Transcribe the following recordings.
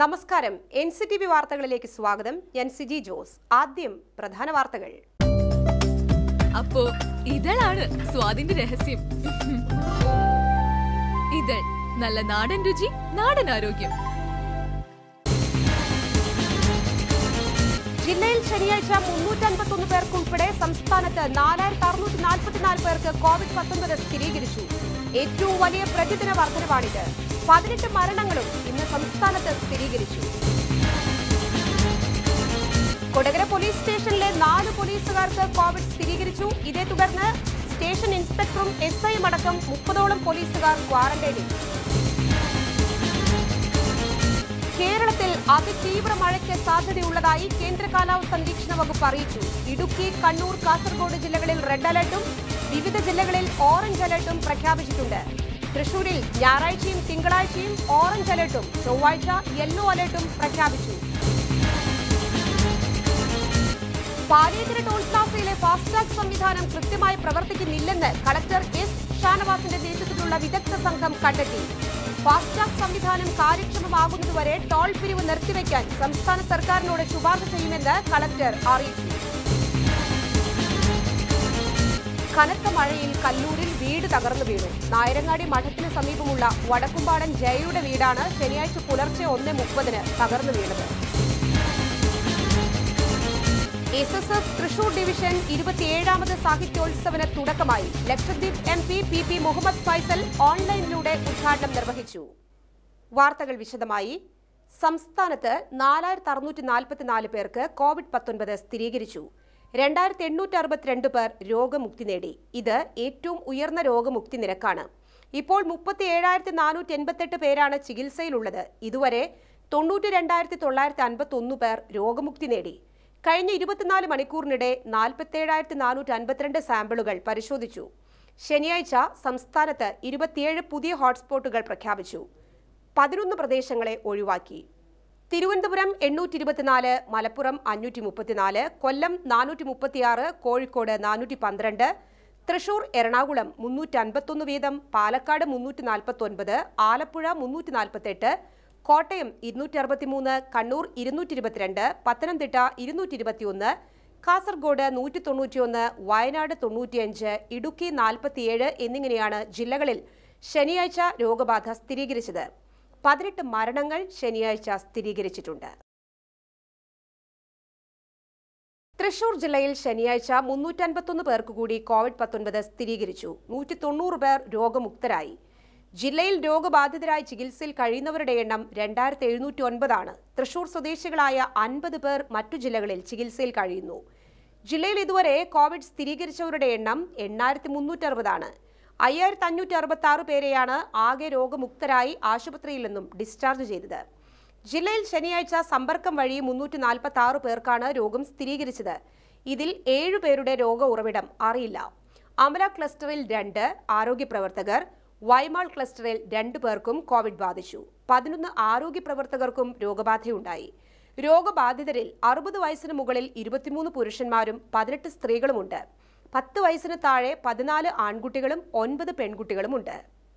നമസ്കാരം N C T V വാർത്തകളിലേക്ക് സ്വാഗതം ഞാൻ സിജി ജോസ് ആദ്യം പ്രധാന വാർത്തകൾ അപ്പോ ഇതളാണ് സ്വാദിന്റെ രഹസ്യം ഇതൾ നല്ല നാടൻ രുചി നാടൻ ആരോഗ്യം ജില്ലയിൽ ശനിയാഴ്ച മുന്നൂറ്റൻപത്തൊന്ന് പേർക്ക് ഉൾപ്പെടെ സംസ്ഥാനത്ത് നാലായിരത്തി അറുന്നൂറ്റി നാൽപ്പത്തിനാല് പേർക്ക് കോവിഡ് പത്തൊൻപത് സ്ഥിരീകരിച്ചു ഏറ്റവും വലിയ പ്രതിദിന വർധനവാണിത് പതിനെട്ട് മരണങ്ങളും ഇന്ന് സംസ്ഥാനത്ത് സ്ഥിരീകരിച്ചു കൊടകര പോലീസ് സ്റ്റേഷനിലെ നാല് പോലീസുകാർക്ക് കോവിഡ് സ്ഥിരീകരിച്ചു ഇതേ തുടർന്ന് സ്റ്റേഷൻ ഇൻസ്പെക്ടറും എസ് ഐയും അടക്കം മുപ്പതോളം പോലീസുകാർ ക്വാറന്റൈനിൽ കേരളത്തിൽ അതിതീവ്ര മഴയ്ക്ക് സാധ്യതയുള്ളതായി കേന്ദ്ര കാലാവസ്ഥാ നിരീക്ഷണ വകുപ്പ് അറിയിച്ചു ഇടുക്കി കണ്ണൂർ കാസർഗോഡ് ജില്ലകളിൽ റെഡ് അലർട്ടും വിവിധ ജില്ലകളിൽ ഓറഞ്ച് അലർട്ടും പ്രഖ്യാപിച്ചിട്ടുണ്ട് തൃശൂരിൽ ഞായറാഴ്ചയും തിങ്കളാഴ്ചയും ഓറഞ്ച് അലർട്ടും ചൊവ്വാഴ്ച യെല്ലോ അലർട്ടും പ്രഖ്യാപിച്ചു പാലിയക്കര ടോൾ പ്ലാസയിലെ ഫാസ്ടാഗ് സംവിധാനം കൃത്യമായി പ്രവർത്തിക്കുന്നില്ലെന്ന് കളക്ടർ എസ് ഷാനവാസിന്റെ നേതൃത്വത്തിലുള്ള വിദഗ്ധ സംഘം കണ്ടെത്തി ഫാസ്ടാഗ് സംവിധാനം കാര്യക്ഷമമാകുന്നതുവരെ ടോൾ പിരിവ് നിർത്തിവെക്കാൻ സംസ്ഥാന സർക്കാരിനോട് ശുപാർശ ചെയ്യുമെന്ന് കളക്ടർ അറിയിച്ചു കനത്ത മഴയിൽ കല്ലൂരിൽ വീട് തകർന്നു വീണു നായരങ്ങാടി മഠത്തിന് സമീപമുള്ള വടക്കുംപാടൻ ജയയുടെ വീടാണ് ശനിയാഴ്ച പുലർച്ചെ ഒന്ന് മുപ്പതിന് തകർന്നു വീണത് S S F Thrissur division ഇരുപത്തിയേഴാമത് സാഹിത്യോത്സവന് തുടക്കമായി Lakshadweep M P P P Muhammad Faisal ഓൺലൈനിലൂടെ ഉദ്ഘാടനം നിർവഹിച്ചു വാർത്തകൾ വിശദമായി സംസ്ഥാനത്ത് നാലായിരത്തി അറുന്നൂറ്റി നാൽപ്പത്തിനാല് പേർക്ക് കോവിഡ് പത്തൊൻപത് സ്ഥിരീകരിച്ചു രണ്ടായിരത്തി എണ്ണൂറ്റി അറുപത്തിരണ്ട് പേർ രോഗമുക്തി നേടി ഇത് ഏറ്റവും ഉയർന്ന രോഗമുക്തി നിരക്കാണ് ഇപ്പോൾ മുപ്പത്തി ഏഴായിരത്തി നാനൂറ്റി എൺപത്തെട്ട് പേരാണ് ചികിത്സയിലുള്ളത് ഇതുവരെ തൊണ്ണൂറ്റി രണ്ടായിരത്തി തൊള്ളായിരത്തി അൻപത്തി ഒന്ന് പേർ രോഗമുക്തി നേടി കഴിഞ്ഞ ഇരുപത്തിനാല് മണിക്കൂറിനിടെ നാൽപ്പത്തേഴായിരത്തി നാനൂറ്റി അൻപത്തിരണ്ട് സാമ്പിളുകൾ പരിശോധിച്ചു ശനിയാഴ്ച സംസ്ഥാനത്ത് ഇരുപത്തിയേഴ് പുതിയ ഹോട്ട്സ്പോട്ടുകൾ പ്രഖ്യാപിച്ചു പതിനൊന്ന് പ്രദേശങ്ങളെ ഒഴിവാക്കി തിരുവനന്തപുരം എണ്ണൂറ്റി ഇരുപത്തിനാല് മലപ്പുറം അഞ്ഞൂറ്റി മുപ്പത്തിനാല് കൊല്ലം നാനൂറ്റി മുപ്പത്തിയാറ് കോഴിക്കോട് നാനൂറ്റി പന്ത്രണ്ട് തൃശൂർ എറണാകുളം മുന്നൂറ്റി അൻപത്തൊന്ന് വീതം പാലക്കാട് മുന്നൂറ്റി നാൽപ്പത്തൊൻപത് ആലപ്പുഴ മുന്നൂറ്റി നാൽപ്പത്തെട്ട് കോട്ടയം ഇരുന്നൂറ്റി അറുപത്തിമൂന്ന് കണ്ണൂർ ഇരുന്നൂറ്റി ഇരുപത്തിരണ്ട് പത്തനംതിട്ട ഇരുന്നൂറ്റി ഇരുപത്തിയൊന്ന് കാസർഗോഡ് നൂറ്റി തൊണ്ണൂറ്റിയൊന്ന് വയനാട് തൊണ്ണൂറ്റിയഞ്ച് ഇടുക്കി നാൽപ്പത്തിയേഴ് എന്നിങ്ങനെയാണ് ജില്ലകളിൽ ശനിയാഴ്ച രോഗബാധ സ്ഥിരീകരിച്ചത് പതിനെട്ട് മരണങ്ങൾ ശനിയാഴ്ച സ്ഥിരീകരിച്ചിട്ടുണ്ട് തൃശൂർ ജില്ലയിൽ ശനിയാഴ്ച മുന്നൂറ്റൻപത്തൊന്ന് പേർക്ക് കൂടി കോവിഡ് പത്തൊൻപത് സ്ഥിരീകരിച്ചു നൂറ്റി തൊണ്ണൂറ് പേർ രോഗമുക്തരായി ജില്ലയിൽ രോഗബാധിതരായി ചികിത്സയിൽ കഴിയുന്നവരുടെ എണ്ണം രണ്ടായിരത്തി എഴുന്നൂറ്റി ഒൻപതാണ് തൃശൂർ സ്വദേശികളായ അൻപത് പേർ മറ്റു ജില്ലകളിൽ ചികിത്സയിൽ കഴിയുന്നു ജില്ലയിൽ ഇതുവരെ കോവിഡ് സ്ഥിരീകരിച്ചവരുടെ എണ്ണം എണ്ണായിരത്തി മുന്നൂറ്ററുപതാണ് അയ്യായിരത്തി അഞ്ഞൂറ്റി അറുപത്തി ആറ് പേരെയാണ് ആകെ രോഗമുക്തരായി ആശുപത്രിയിൽ നിന്നും ഡിസ്ചാർജ് ചെയ്തത് ജില്ലയിൽ ശനിയാഴ്ച സമ്പർക്കം വഴി മുന്നൂറ്റി നാൽപ്പത്തി ആറ് പേർക്കാണ് രോഗം സ്ഥിരീകരിച്ചത് ഇതിൽ ഏഴു പേരുടെ രോഗ ഉറവിടം അറിയില്ല അമല ക്ലസ്റ്ററിൽ രണ്ട് ആരോഗ്യ പ്രവർത്തകർ വൈമാൾ ക്ലസ്റ്ററിൽ രണ്ടു പേർക്കും കോവിഡ് ബാധിച്ചു പതിനൊന്ന് ആരോഗ്യ പ്രവർത്തകർക്കും രോഗബാധയുണ്ടായി രോഗബാധിതരിൽ അറുപത് വയസ്സിന് മുകളിൽ ഇരുപത്തിമൂന്ന് പുരുഷന്മാരും പതിനെട്ട് സ്ത്രീകളുമുണ്ട് പത്ത് വയസ്സിന് താഴെ പതിനാല് ആൺകുട്ടികളും ഒൻപത് പെൺകുട്ടികളുമുണ്ട്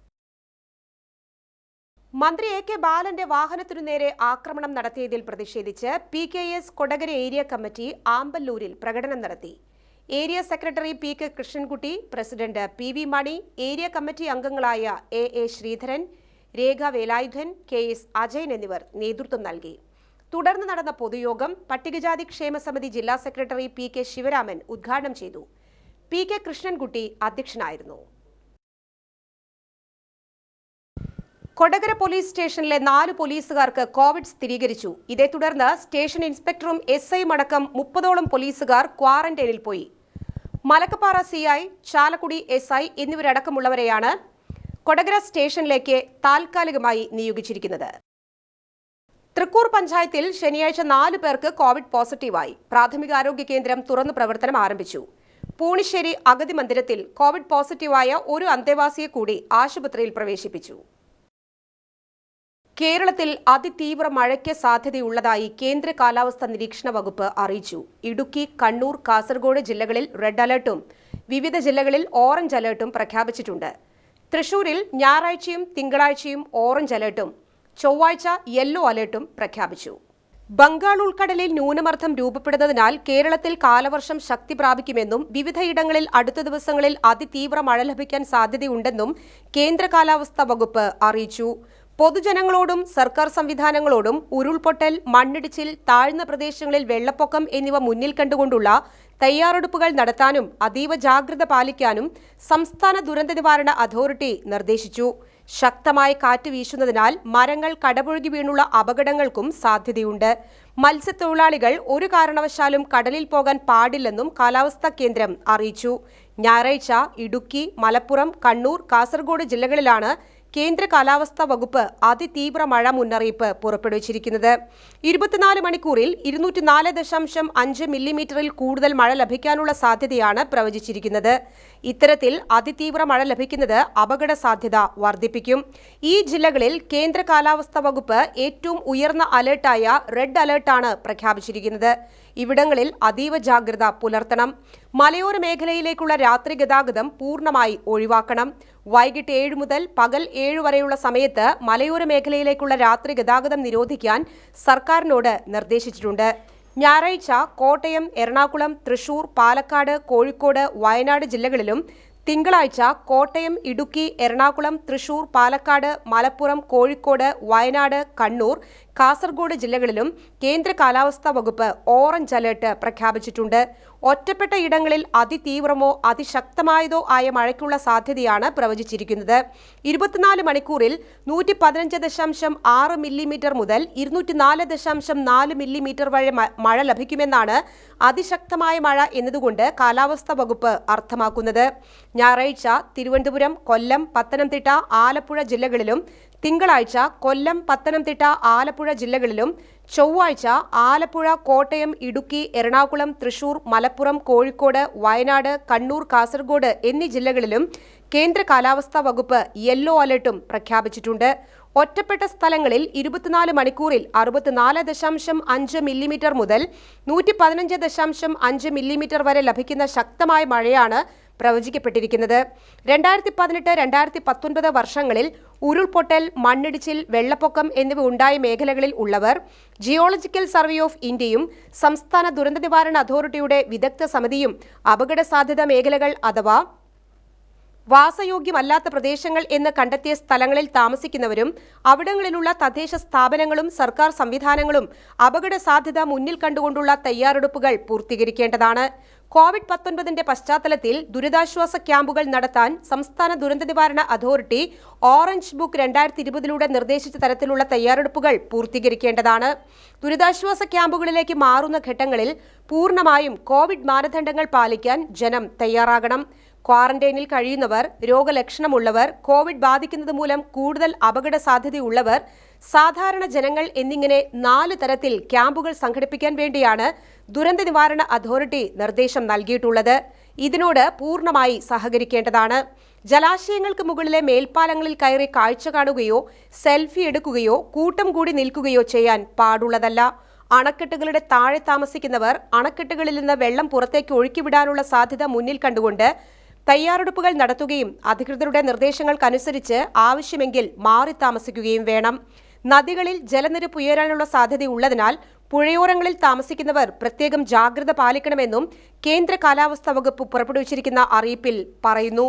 മന്ത്രി എ കെ ബാലന്റെ വാഹനത്തിനു നേരെ ആക്രമണം നടത്തിയതിൽ പ്രതിഷേധിച്ച് P K S Kodakara area committee ആമ്പല്ലൂരിൽ പ്രകടനം നടത്തി area secretary P K Krishnankutty president P V Mani area committee അംഗങ്ങളായ A A Sreedharan Rekha Velayudhan K S Ajayan എന്നിവർ നേതൃത്വം നൽകി തുടർന്ന് നടന്ന പൊതുയോഗം പട്ടികജാതി ക്ഷേമ സമിതി ജില്ലാ സെക്രട്ടറി പി കെ ശിവരാമൻ ഉദ്ഘാടനം ചെയ്തു പി കെ കൃഷ്ണൻകുട്ടി അധ്യക്ഷനായിരുന്നു കൊടകര പോലീസ് സ്റ്റേഷനിലെ നാല് പോലീസുകാർക്ക് കോവിഡ് സ്ഥിരീകരിച്ചു ഇതേ തുടർന്ന് സ്റ്റേഷൻ ഇൻസ്പെക്ടറും എസ് ഐയും അടക്കം മുപ്പതോളം പോലീസുകാർ ക്വാറന്റൈനിൽ പോയി Malakkappara C I Chalakudy S I എന്നിവരടക്കമുള്ളവരെയാണ് കൊടകര സ്റ്റേഷനിലേക്ക് താൽക്കാലികമായി നിയോഗിച്ചിരിക്കുന്നത് തൃക്കൂർ പഞ്ചായത്തിൽ ശനിയാഴ്ച നാല് പേർക്ക് കോവിഡ് പോസിറ്റീവായി പ്രാഥമികാരോഗ്യ കേന്ദ്രം തുറന്നു പ്രവർത്തനം ആരംഭിച്ചു പൂണിശ്ശേരി അഗതി മന്ദിരത്തിൽ കോവിഡ് പോസിറ്റീവായ ഒരു അന്തേവാസിയെ കൂടി ആശുപത്രിയിൽ പ്രവേശിപ്പിച്ചു കേരളത്തിൽ അതിതീവ്ര മഴയ്ക്ക് സാധ്യതയുള്ളതായി കേന്ദ്ര കാലാവസ്ഥാ നിരീക്ഷണ വകുപ്പ് അറിയിച്ചു ഇടുക്കി കണ്ണൂർ കാസർഗോഡ് ജില്ലകളിൽ റെഡ് അലർട്ടും വിവിധ ജില്ലകളിൽ ഓറഞ്ച് അലർട്ടും പ്രഖ്യാപിച്ചിട്ടുണ്ട് തൃശൂരിൽ ഞായറാഴ്ചയും തിങ്കളാഴ്ചയും ഓറഞ്ച് അലർട്ടും ചൊവ്വാഴ്ച യെല്ലോ അലേർട്ടും പ്രഖ്യാപിച്ചു ബംഗാൾ ഉൾക്കടലിൽ ന്യൂനമർദ്ദം രൂപപ്പെടുന്നതിനാൽ കേരളത്തിൽ കാലവർഷം ശക്തി പ്രാപിക്കുമെന്നും വിവിധയിടങ്ങളിൽ അടുത്ത ദിവസങ്ങളിൽ അതിതീവ്ര മഴ ലഭിക്കാൻ സാധ്യതയുണ്ടെന്നും കേന്ദ്ര കാലാവസ്ഥാ വകുപ്പ് അറിയിച്ചു പൊതുജനങ്ങളോടും സർക്കാർ സംവിധാനങ്ങളോടും ഉരുൾപൊട്ടൽ മണ്ണിടിച്ചിൽ താഴ്ന്ന പ്രദേശങ്ങളിൽ വെള്ളപ്പൊക്കം എന്നിവ മുന്നിൽ കണ്ടുകൊണ്ടുള്ള തയ്യാറെടുപ്പുകൾ നടത്താനും അതീവ ജാഗ്രത പാലിക്കാനും സംസ്ഥാന ദുരന്ത നിവാരണ അതോറിറ്റി നിർദ്ദേശിച്ചു ശക്തമായ കാറ്റ് വീശുന്നതിനാൽ മരങ്ങൾ കടപുഴകി വീണുള്ള അപകടങ്ങൾക്കും സാധ്യതയുണ്ട് മത്സ്യത്തൊഴിലാളികൾ ഒരു കാരണവശാലും കടലിൽ പോകാൻ പാടില്ലെന്നും കാലാവസ്ഥാ കേന്ദ്രം അറിയിച്ചു ഞായറാഴ്ച ഇടുക്കി മലപ്പുറം കണ്ണൂർ കാസർഗോഡ് ജില്ലകളിലാണ് കേന്ദ്ര കാലാവസ്ഥാ വകുപ്പ് അതിതീവ്ര മഴ മുന്നറിയിപ്പ് പുറപ്പെടുവിച്ചിരിക്കുന്നത് ഇരുപത്തിനാല് മണിക്കൂറിൽ ഇരുന്നൂറ്റിനാല് ദശാംശം അഞ്ച് മില്ലിമീറ്ററിൽ കൂടുതൽ മഴ ലഭിക്കാനുള്ള സാധ്യതയാണ് പ്രവചിച്ചിരിക്കുന്നത് ഇത്തരത്തിൽ അതിതീവ്ര മഴ ലഭിക്കുന്നത് അപകട സാധ്യത വർദ്ധിപ്പിക്കും ഈ ജില്ലകളിൽ കേന്ദ്ര കാലാവസ്ഥാ വകുപ്പ് ഏറ്റവും ഉയർന്ന അലർട്ടായ റെഡ് അലർട്ടാണ് പ്രഖ്യാപിച്ചിരിക്കുന്നത് ഇവിടങ്ങളിൽ അതീവ ജാഗ്രത പുലർത്തണം മലയോര മേഖലയിലേക്കുള്ള രാത്രി ഗതാഗതം പൂർണ്ണമായി ഒഴിവാക്കണം വൈകിട്ട് ഏഴ് മുതൽ പകൽ ഏഴ് വരെയുള്ള സമയത്ത് മലയോര മേഖലയിലേക്കുള്ള രാത്രി ഗതാഗതം നിരോധിക്കാൻ സർക്കാരിനോട് നിർദ്ദേശിച്ചിട്ടുണ്ട് ഞായറാഴ്ച കോട്ടയം എറണാകുളം തൃശൂർ പാലക്കാട് കോഴിക്കോട് വയനാട് ജില്ലകളിലും തിങ്കളാഴ്ച കോട്ടയം ഇടുക്കി എറണാകുളം തൃശൂർ പാലക്കാട് മലപ്പുറം കോഴിക്കോട് വയനാട് കണ്ണൂർ കാസർഗോഡ് ജില്ലകളിലും കേന്ദ്ര കാലാവസ്ഥാ വകുപ്പ് ഓറഞ്ച് അലേർട്ട് പ്രഖ്യാപിച്ചിട്ടുണ്ട് ഒറ്റപ്പെട്ട ഇടങ്ങളിൽ അതിതീവ്രമോ അതിശക്തമായതോ ആയ മഴയ്ക്കുള്ള സാധ്യതയാണ് പ്രവചിച്ചിരിക്കുന്നത് ഇരുപത്തിനാല് മണിക്കൂറിൽ നൂറ്റി പതിനഞ്ച് ദശാംശം ആറ് മില്ലിമീറ്റർ മുതൽ ഇരുന്നൂറ്റിനാല് ദശാംശം നാല് മില്ലിമീറ്റർ വരെ മ- മഴ ലഭിക്കുമെന്നാണ് അതിശക്തമായ മഴ എന്നതുകൊണ്ട് കാലാവസ്ഥാ വകുപ്പ് അർത്ഥമാക്കുന്നത് ഞായറാഴ്ച തിരുവനന്തപുരം കൊല്ലം പത്തനംതിട്ട ആലപ്പുഴ ജില്ലകളിലും തിങ്കളാഴ്ച കൊല്ലം പത്തനംതിട്ട ആലപ്പുഴ ജില്ലകളിലും ചൊവ്വാഴ്ച ആലപ്പുഴ കോട്ടയം ഇടുക്കി എറണാകുളം തൃശൂർ മലപ്പുറം കോഴിക്കോട് വയനാട് കണ്ണൂർ കാസർഗോഡ് എന്നീ ജില്ലകളിലും കേന്ദ്ര കാലാവസ്ഥാ വകുപ്പ് യെല്ലോ അലർട്ടും പ്രഖ്യാപിച്ചിട്ടുണ്ട് ഒറ്റപ്പെട്ട സ്ഥലങ്ങളിൽ ഇരുപത്തിനാല് മണിക്കൂറിൽ അറുപത്തിനാല് ദശാംശം അഞ്ച് മില്ലിമീറ്റർ മുതൽ നൂറ്റി പതിനഞ്ച് ദശാംശം അഞ്ച് മില്ലിമീറ്റർ വരെ ലഭിക്കുന്ന ശക്തമായ മഴയാണ് പ്രവചിക്കപ്പെട്ടിരിക്കുന്നത് രണ്ടായിരത്തി പതിനെട്ട് രണ്ടായിരത്തി പത്തൊൻപത് വർഷങ്ങളിൽ ഉരുൾപൊട്ടൽ മണ്ണിടിച്ചിൽ വെള്ളപ്പൊക്കം എന്നിവ ഉണ്ടായ മേഖലകളിൽ ഉള്ളവർ ജിയോളജിക്കൽ സർവേ ഓഫ് ഇന്ത്യയും സംസ്ഥാന ദുരന്ത നിവാരണ അതോറിറ്റിയുടെ വിദഗ്ധ സമിതിയും അപകട സാധ്യത മേഖലകൾ അഥവാ വാസയോഗ്യമല്ലാത്ത പ്രദേശങ്ങൾ എന്ന് കണ്ടെത്തിയ സ്ഥലങ്ങളിൽ താമസിക്കുന്നവരും അവിടങ്ങളിലുള്ള തദ്ദേശ സ്ഥാപനങ്ങളും സർക്കാർ സംവിധാനങ്ങളും അപകട സാധ്യത മുന്നിൽ കണ്ടുകൊണ്ടുള്ള തയ്യാറെടുപ്പുകൾ പൂർത്തീകരിക്കേണ്ടതാണ് കോവിഡ് പത്തൊൻപതിന്റെ പശ്ചാത്തലത്തിൽ ദുരിതാശ്വാസ ക്യാമ്പുകൾ നടത്താൻ സംസ്ഥാന ദുരന്ത നിവാരണ അതോറിറ്റി ഓറഞ്ച് ബുക്ക് രണ്ടായിരത്തി ഇരുപതിലൂടെ നിർദ്ദേശിച്ച തരത്തിലുള്ള തയ്യാറെടുപ്പുകൾ പൂർത്തീകരിക്കേണ്ടതാണ് ദുരിതാശ്വാസ ക്യാമ്പുകളിലേക്ക് മാറുന്ന ഘട്ടങ്ങളിൽ പൂർണ്ണമായും കോവിഡ് മാനദണ്ഡങ്ങൾ പാലിക്കാൻ ജനം തയ്യാറാകണം ക്വാറന്റൈനിൽ കഴിയുന്നവർ രോഗലക്ഷണമുള്ളവർ കോവിഡ് ബാധിക്കുന്നത് മൂലം കൂടുതൽ അപകട സാധ്യതയുള്ളവർ സാധാരണ ജനങ്ങൾ എന്നിങ്ങനെ നാല് തരത്തിൽ ക്യാമ്പുകൾ സംഘടിപ്പിക്കാൻ വേണ്ടിയാണ് ദുരന്ത നിവാരണ അതോറിറ്റി നിർദ്ദേശം നൽകിയിട്ടുള്ളത് ഇതിനോട് പൂർണ്ണമായി സഹകരിക്കേണ്ടതാണ് ജലാശയങ്ങൾക്ക് മുകളിലെ മേൽപ്പാലങ്ങളിൽ കയറി കാഴ്ച കാണുകയോ സെൽഫി എടുക്കുകയോ കൂട്ടം കൂടി നിൽക്കുകയോ ചെയ്യാൻ പാടുള്ളതല്ല അണക്കെട്ടുകളുടെ താഴെ താമസിക്കുന്നവർ അണക്കെട്ടുകളിൽ നിന്ന് വെള്ളം പുറത്തേക്ക് ഒഴുക്കിവിടാനുള്ള സാധ്യത മുന്നിൽ കണ്ടുകൊണ്ട് തയ്യാറെടുപ്പുകൾ നടത്തുകയും അധികൃതരുടെ നിർദ്ദേശങ്ങൾക്കനുസരിച്ച് ആവശ്യമെങ്കിൽ മാറി താമസിക്കുകയും വേണം നദികളിൽ ജലനിരപ്പ് ഉയരാനുള്ള സാധ്യതയുള്ളതിനാൽ പുഴയോരങ്ങളിൽ താമസിക്കുന്നവർ പ്രത്യേകം ജാഗ്രത പാലിക്കണമെന്നും കേന്ദ്ര കാലാവസ്ഥാ വകുപ്പ് പുറപ്പെടുവിച്ചിരിക്കുന്ന അറിയിപ്പിൽ പറയുന്നു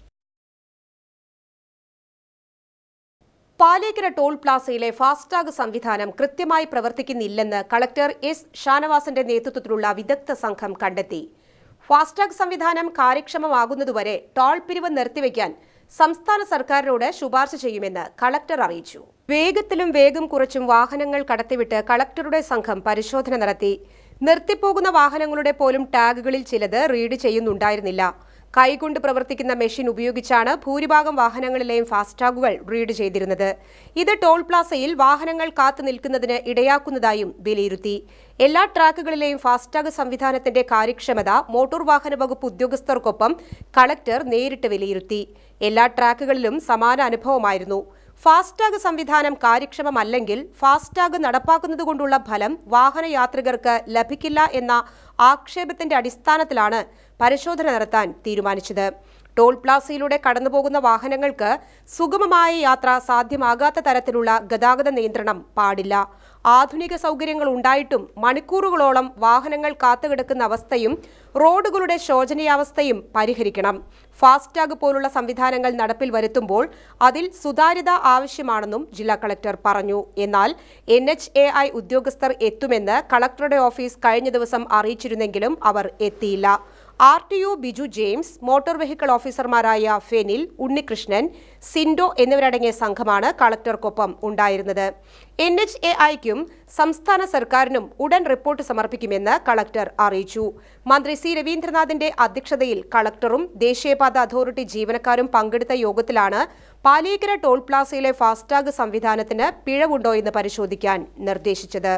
പാലേക്കര ടോൾ പ്ലാസയിലെ ഫാസ്ടാഗ് സംവിധാനം കൃത്യമായി പ്രവർത്തിക്കുന്നില്ലെന്ന് കളക്ടർ എസ് ഷാനവാസിന്റെ നേതൃത്വത്തിലുള്ള വിദഗ്ധ സംഘം കണ്ടെത്തി ഫാസ്ടാഗ് സംവിധാനം കാര്യക്ഷമമാകുന്നതുവരെ ടോൾ പിരിവ് നിർത്തിവെക്കാൻ സംസ്ഥാന സർക്കാരിനോട് ശുപാർശ ചെയ്യുമെന്ന് കളക്ടർ അറിയിച്ചു വേഗത്തിലും വേഗം കുറച്ചും വാഹനങ്ങൾ കടത്തിവിട്ട് കളക്ടറുടെ സംഘം പരിശോധന നടത്തി നിർത്തിപ്പോകുന്ന വാഹനങ്ങളുടെ പോലും ടാഗുകളിൽ ചിലത് റീഡ് ചെയ്യുന്നുണ്ടായിരുന്നില്ല കൈകൊണ്ട് പ്രവർത്തിക്കുന്ന മെഷീൻ ഉപയോഗിച്ചാണ് ഭൂരിഭാഗം വാഹനങ്ങളിലെയും ഫാസ്ടാഗുകൾ റീഡ് ചെയ്തിരുന്നത് ഇത് ടോൾ പ്ലാസയിൽ വാഹനങ്ങൾ കാത്തു നിൽക്കുന്നതിന് ഇടയാക്കുന്നതായും വിലയിരുത്തി എല്ലാ ട്രാക്കുകളിലെയും ഫാസ്ടാഗ് സംവിധാനത്തിന്റെ കാര്യക്ഷമത മോട്ടോർ വാഹന വകുപ്പ് ഉദ്യോഗസ്ഥർക്കൊപ്പം കളക്ടർ നേരിട്ട് വിലയിരുത്തി എല്ലാ ട്രാക്കുകളിലും സമാന അനുഭവമായിരുന്നു ഫാസ്ടാഗ് സംവിധാനം കാര്യക്ഷമമല്ലെങ്കിൽ ഫാസ്ടാഗ് നടപ്പാക്കുന്നതുകൊണ്ടുള്ള ഫലം വാഹനയാത്രികർക്ക് ലഭിക്കില്ല എന്ന ആക്ഷേപത്തിന്റെ അടിസ്ഥാനത്തിലാണ് പരിശോധന നടത്താൻ തീരുമാനിച്ചത് ടോൾ പ്ലാസയിലൂടെ കടന്നുപോകുന്ന വാഹനങ്ങൾക്ക് സുഗമമായ യാത്ര സാധ്യമാകാത്ത തരത്തിലുള്ള ഗതാഗത നിയന്ത്രണം പാടില്ല ആധുനിക സൗകര്യങ്ങൾ ഉണ്ടായിട്ടും മണിക്കൂറുകളോളം വാഹനങ്ങൾ കാത്തുകിടക്കുന്ന അവസ്ഥയും റോഡുകളുടെ ശോചനീയാവസ്ഥയും പരിഹരിക്കണം ഫാസ്ടാഗ് പോലുള്ള സംവിധാനങ്ങൾ നടപ്പിൽ വരുത്തുമ്പോൾ അതിൽ സുതാര്യത ആവശ്യമാണെന്നും ജില്ലാ കളക്ടർ പറഞ്ഞു എന്നാൽ എൻ എച്ച് എ ഐ ഉദ്യോഗസ്ഥർ എത്തുമെന്ന് കളക്ടറുടെ ഓഫീസ് കഴിഞ്ഞ ദിവസം അറിയിച്ചിരുന്നെങ്കിലും അവർ എത്തിയില്ല R T O Biju James motor vehicle ഓഫീസർമാരായ ഫെനിൽ ഉണ്ണികൃഷ്ണൻ സിൻഡോ എന്നിവരടങ്ങിയ സംഘമാണ് കളക്ടർക്കൊപ്പം ഉണ്ടായിരുന്നത് എൻ എച്ച് എ ഐക്കും സംസ്ഥാന സർക്കാരിനും ഉടൻ റിപ്പോർട്ട് സമർപ്പിക്കുമെന്ന് കളക്ടർ അറിയിച്ചു മന്ത്രി സി രവീന്ദ്രനാഥിന്റെ അധ്യക്ഷതയിൽ കളക്ടറും ദേശീയപാത അതോറിറ്റി ജീവനക്കാരും പങ്കെടുത്ത യോഗത്തിലാണ് പാലിയേക്കര ടോൾ പ്ലാസയിലെ ഫാസ്ടാഗ് സംവിധാനത്തിന് പിഴവുണ്ടോ എന്ന് പരിശോധിക്കാൻ നിർദ്ദേശിച്ചത്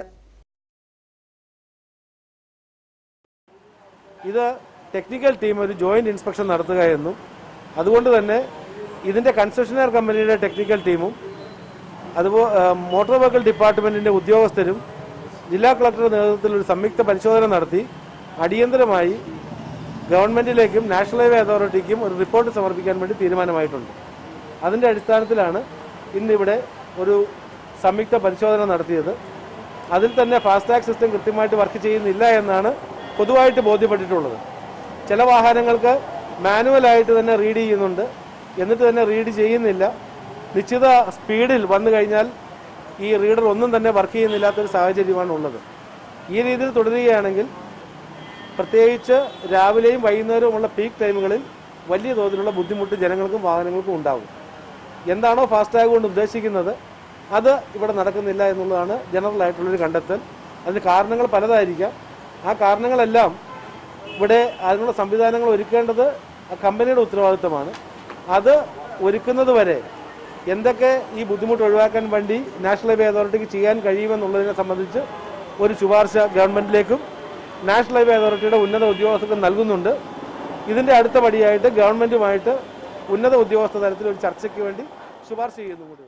ഇത് ടെക്നിക്കൽ ടീം ഒരു ജോയിന്റ് ഇൻസ്പെക്ഷൻ നടത്തുക എന്നും അതുകൊണ്ട് തന്നെ ഇതിന്റെ കൺസെഷനർ കമ്പനിയുടെ ടെക്നിക്കൽ ടീമും അതുപോലെ മോട്ടോർ വെഹിക്കിൾ ഡിപ്പാർട്ട്മെന്റിന്റെ ഉദ്യോഗസ്ഥരും ജില്ലാ കളക്ടറുടെ നേതൃത്വത്തിൽ ഒരു സംയുക്ത പരിശോധന നടത്തി അടിയന്തരമായി ഗവൺമെന്റിലേക്കും നാഷണൽ ഹൈവേ അതോറിറ്റിക്കും ഒരു റിപ്പോർട്ട് സമർപ്പിക്കാൻ വേണ്ടി തീരുമാനമായിട്ടുണ്ട് അതിന്റെ അടിസ്ഥാനത്തിലാണ് ഇന്നിവിടെ ഒരു സംയുക്ത പരിശോധന നടത്തിയത് അതിൽ തന്നെ ഫാസ്ടാഗ് സിസ്റ്റം കൃത്യമായിട്ട് വർക്ക് ചെയ്യുന്നില്ല എന്നാണ് പൊതുവായിട്ട് ബോധ്യപ്പെട്ടിട്ടുള്ളത് ചില വാഹനങ്ങൾക്ക് മാനുവലായിട്ട് തന്നെ റീഡ് ചെയ്യുന്നുണ്ട് എന്നിട്ട് തന്നെ റീഡ് ചെയ്യുന്നില്ല നിശ്ചിത സ്പീഡിൽ വന്നു കഴിഞ്ഞാൽ ഈ റീഡർ ഒന്നും തന്നെ വർക്ക് ചെയ്യുന്നില്ലാത്തൊരു സാഹചര്യമാണ് ഉള്ളത് ഈ രീതിയിൽ തുടരുകയാണെങ്കിൽ പ്രത്യേകിച്ച് രാവിലെയും വൈകുന്നേരവുമുള്ള പീക്ക് ടൈമുകളിൽ വലിയ തോതിലുള്ള ബുദ്ധിമുട്ട് ജനങ്ങൾക്കും വാഹനങ്ങൾക്കും ഉണ്ടാകും എന്താണോ ഫാസ്ടാഗ് കൊണ്ട് ഉദ്ദേശിക്കുന്നത് അത് ഇവിടെ നടക്കുന്നില്ല എന്നുള്ളതാണ് ജനറൽ ആയിട്ടുള്ളൊരു കണ്ടെത്തൽ അതിന് കാരണങ്ങൾ പലതായിരിക്കാം ആ കാരണങ്ങളെല്ലാം ഇവിടെ അതിനുള്ള സംവിധാനങ്ങൾ ഒരുക്കേണ്ടത് ആ കമ്പനിയുടെ ഉത്തരവാദിത്തമാണ് അത് ഒരുക്കുന്നത് വരെ എന്തൊക്കെ ഈ ബുദ്ധിമുട്ട് ഒഴിവാക്കാൻ വേണ്ടി നാഷണൽ ഹൈവേ അതോറിറ്റിക്ക് ചെയ്യാൻ കഴിയുമെന്നുള്ളതിനെ സംബന്ധിച്ച് ഒരു ശുപാർശ ഗവൺമെന്റിലേക്കും നാഷണൽ ഹൈവേ അതോറിറ്റിയുടെ ഉന്നത ഉദ്യോഗസ്ഥർക്കും നൽകുന്നുണ്ട് ഇതിന്റെ അടുത്ത പടിയായിട്ട് ഗവൺമെന്റുമായിട്ട് ഉന്നത ഉദ്യോഗസ്ഥ തലത്തിൽ ഒരു ചർച്ചയ്ക്ക് വേണ്ടി ശുപാർശ ചെയ്യുന്നു കൂടിയുണ്ട്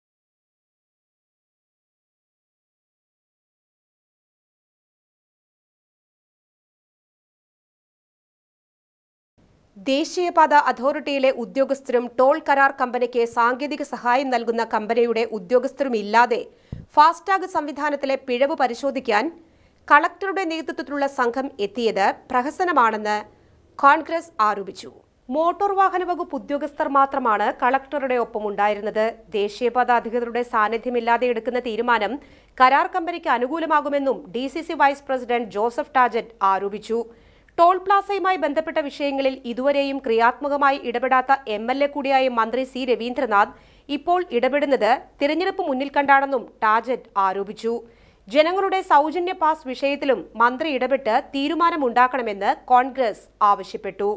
ദേശീയപാത അതോറിറ്റിയിലെ ഉദ്യോഗസ്ഥരും ടോൾ കരാർ കമ്പനിക്ക് സാങ്കേതിക സഹായം നൽകുന്ന കമ്പനിയുടെ ഉദ്യോഗസ്ഥരും ഇല്ലാതെ ഫാസ്ടാഗ് സംവിധാനത്തിലെ പിഴവ് പരിശോധിക്കാൻ കളക്ടറുടെ നേതൃത്വത്തിലുള്ള സംഘം എത്തിയത് പ്രഹസനമാണെന്ന് കോൺഗ്രസ് ആരോപിച്ചു മോട്ടോർ വാഹന വകുപ്പ് ഉദ്യോഗസ്ഥർ മാത്രമാണ് കളക്ടറുടെ ഒപ്പം ഉണ്ടായിരുന്നത് ദേശീയപാത അധികൃതരുടെ സാന്നിധ്യമില്ലാതെ എടുക്കുന്ന തീരുമാനം കരാർ കമ്പനിക്ക് അനുകൂലമാകുമെന്നും D vice president Joseph Tajet ആരോപിച്ചു ടോൾ പ്ലാസയുമായി ബന്ധപ്പെട്ട വിഷയങ്ങളിൽ ഇതുവരെയും ക്രിയാത്മകമായി ഇടപെടാത്ത എം എൽ എ കൂടിയായ മന്ത്രി സി രവീന്ദ്രനാഥ് ഇപ്പോൾ ഇടപെടുന്നത് തിരഞ്ഞെടുപ്പ് മുന്നിൽ കണ്ടാണെന്നും ടാജറ്റ് ആരോപിച്ചു ജനങ്ങളുടെ സൗജന്യ പാസ് വിഷയത്തിലും മന്ത്രി ഇടപെട്ട് തീരുമാനമുണ്ടാക്കണമെന്ന് കോൺഗ്രസ് ആവശ്യപ്പെട്ടു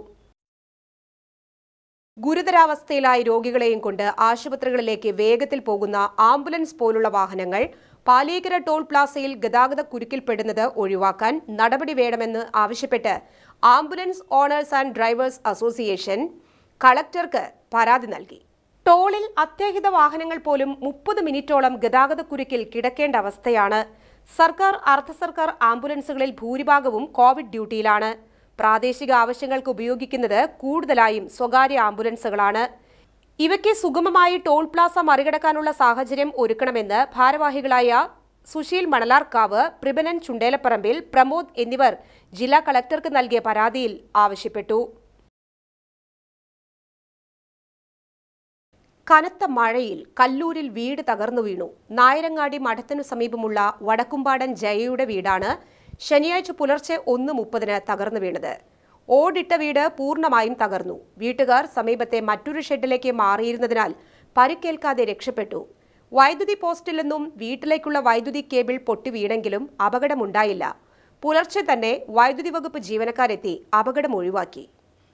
ഗുരുതരാവസ്ഥയിലായ രോഗികളെയും കൊണ്ട് ആശുപത്രികളിലേക്ക് വേഗത്തിൽ പോകുന്ന ആംബുലൻസ് പോലുള്ള വാഹനങ്ങൾ പാലിയേക്കര ടോൾ പ്ലാസയിൽ ഗതാഗത കുരുക്കിൽപ്പെടുന്നത് ഒഴിവാക്കാൻ നടപടി വേണമെന്ന് ആവശ്യപ്പെട്ട് ambulance owners and drivers association കളക്ടർക്ക് പരാതി നൽകി ടോളിൽ അത്യാഹിത വാഹനങ്ങൾ പോലും മുപ്പത് മിനിറ്റോളം ഗതാഗത കുരുക്കിൽ കിടക്കേണ്ട അവസ്ഥയാണ് സർക്കാർ അർദ്ധ സർക്കാർ ആംബുലൻസുകളിൽ ഭൂരിഭാഗവും കോവിഡ് ഡ്യൂട്ടിയിലാണ് പ്രാദേശിക ആവശ്യങ്ങൾക്ക് ഉപയോഗിക്കുന്നത് കൂടുതലായും സ്വകാര്യ ആംബുലൻസുകളാണ് ഇവയ്ക്ക് സുഗമമായി ടോൾ പ്ലാസ മറികടക്കാനുള്ള സാഹചര്യം ഒരുക്കണമെന്ന് ഭാരവാഹികളായ സുശീൽ മണലാർക്കാവ് പ്രിബനൻ ചുണ്ടേലപ്പറമ്പിൽ പ്രമോദ് എന്നിവർ ജില്ലാ കളക്ടർക്ക് നൽകിയ പരാതിയിൽ ആവശ്യപ്പെട്ടു കനത്ത മഴയിൽ കല്ലൂരിൽ വീട് തകർന്നു വീണു നായരങ്ങാടി മഠത്തിനു സമീപമുള്ള വടക്കുംപാടൻ ജയയുടെ വീടാണ് ശനിയാഴ്ച പുലർച്ചെ ഒന്ന് മുപ്പതിന് തകർന്നു വീണത് ഓടിട്ട വീട് പൂർണ്ണമായും തകർന്നു വീട്ടുകാർ സമീപത്തെ മറ്റൊരു ഷെഡിലേക്ക് മാറിയിരുന്നതിനാൽ പരിക്കേൽക്കാതെ രക്ഷപ്പെട്ടു വൈദ്യുതി പോസ്റ്റിൽ നിന്നും വീട്ടിലേക്കുള്ള വൈദ്യുതി കേബിൾ പൊട്ടി വീണെങ്കിലും അപകടമുണ്ടായില്ല പുലർച്ചെ തന്നെ വൈദ്യുതി വകുപ്പ് ജീവനക്കാരെത്തി അപകടം ഒഴിവാക്കി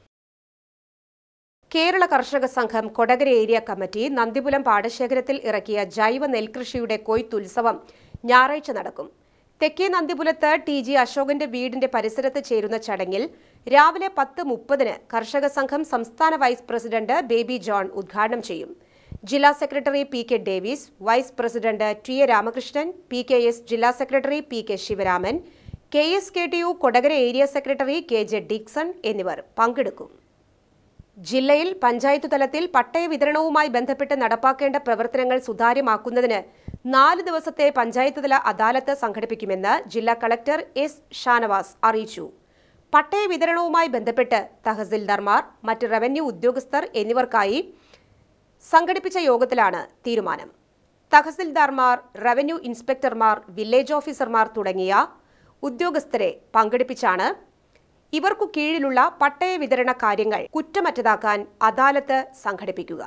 കേരള കർഷക സംഘം കൊടകര ഏരിയ കമ്മിറ്റി നന്ദിപുലം പാടശേഖരത്തിൽ ഇറക്കിയ ജൈവ നെൽകൃഷിയുടെ കൊയ്ത്തുത്സവം ഞായറാഴ്ച നടക്കും തെക്കേ നന്ദിപുലത്ത് ടി ജി അശോകന്റെ വീടിന്റെ പരിസരത്ത് ചേരുന്ന ചടങ്ങിൽ രാവിലെ പത്ത് മുപ്പതിന് കർഷക സംഘം സംസ്ഥാന വൈസ് പ്രസിഡന്റ് ബേബി ജോൺ ഉദ്ഘാടനം ചെയ്യും ജില്ലാ secretary P K Davis vice president T A Ramakrishnan P K S ജില്ലാ secretary P K Sivaraman K S K T U Kodakara area secretary K J Dixon എന്നിവർ പങ്കെടുക്കും ജില്ലയിൽ പഞ്ചായത്ത് തലത്തിൽ പട്ടയ വിതരണവുമായി ബന്ധപ്പെട്ട് നടപ്പാക്കേണ്ട പ്രവർത്തനങ്ങൾ സുതാര്യമാക്കുന്നതിന് നാല് ദിവസത്തെ പഞ്ചായത്ത് തല അദാലത്ത് സംഘടിപ്പിക്കുമെന്ന് ജില്ലാ കളക്ടർ എസ് ഷാനവാസ് അറിയിച്ചു പട്ടയ വിതരണവുമായി ബന്ധപ്പെട്ട് തഹസിൽദാർമാർ മറ്റ് റവന്യൂ ഉദ്യോഗസ്ഥർ എന്നിവർക്കായി സംഘടിപ്പിച്ച യോഗത്തിലാണ് തീരുമാനം തഹസിൽദാർമാർ റവന്യൂ ഇൻസ്പെക്ടർമാർ വില്ലേജ് ഓഫീസർമാർ തുടങ്ങിയ ഉദ്യോഗസ്ഥരെ പങ്കെടുപ്പിച്ചാണ് ഇവർക്കു കീഴിലുള്ള പട്ടയ വിതരണ കാര്യങ്ങൾ കുറ്റമറ്റതാക്കാൻ അദാലത്ത് സംഘടിപ്പിക്കുക